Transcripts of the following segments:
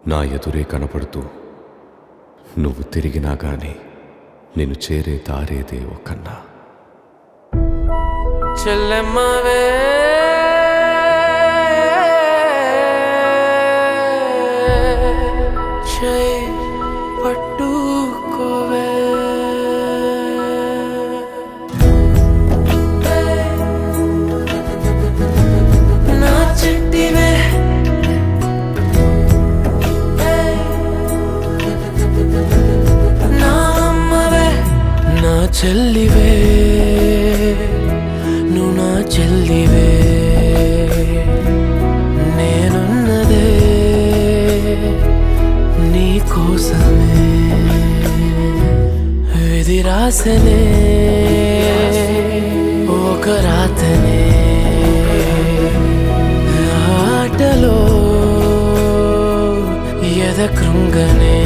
నా ఎదురే కనపడుతూ నువ్వు తిరిగినా గాని నేను చేరే దారేదే ఒక్కన్నా చెల్లెమ్మవే చై పట్టుకోవే నా చెట్టివే నా అమ్మవే నా చెల్లివే నువ్వు నా చెల్లివే నేనున్నదే నీ కోసమే విధి రాసనే ఒక రాతనే ఆటలో ఎద కృంగనే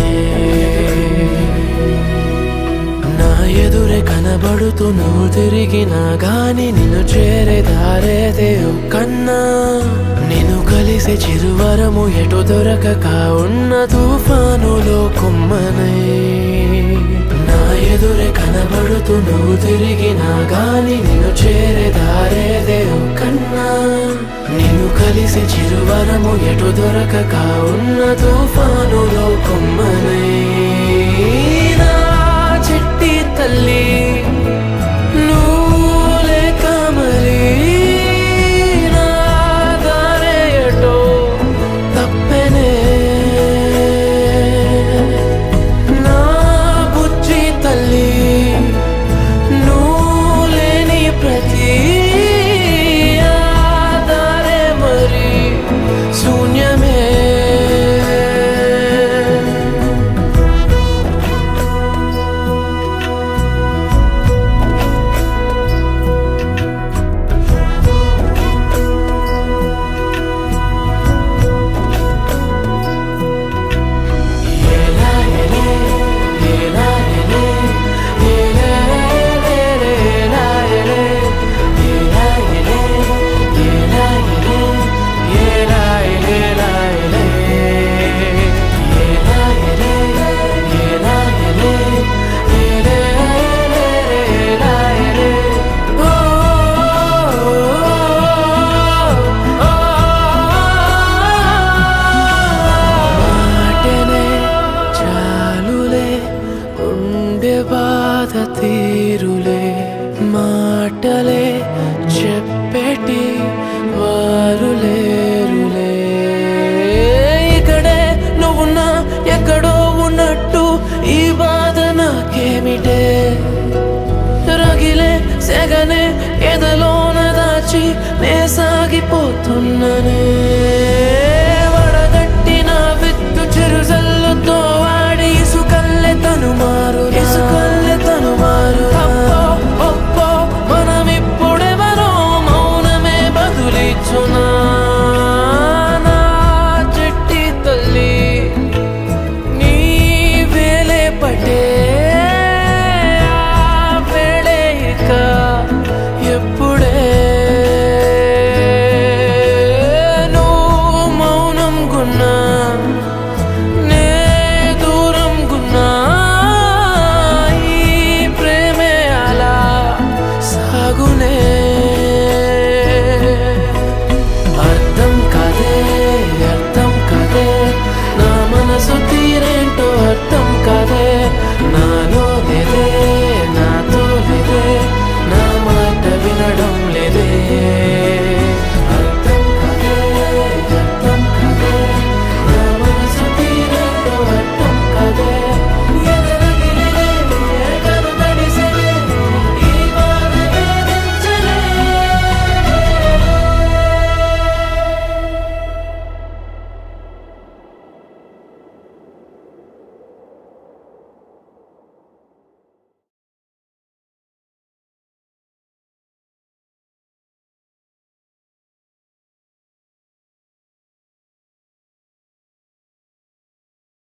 నా ఎదురే కనబడుతూ నువ్వు తిరిగినా గాని నిన్ను చేరే దారేదే కన్నా నిన్ను కలిసే చిరువరము ఎటు దొరకక ఉన్న తుఫానులో కొమ్మనై నా ఎదురే కనబడుతూ నువ్వు తిరిగినా గాని నిన్ను చేరే దారేదే కన్నా నిన్ను కలిసే చిరువరము ఎటు దొరకక ఉన్న తుఫానులో కొమ్మనై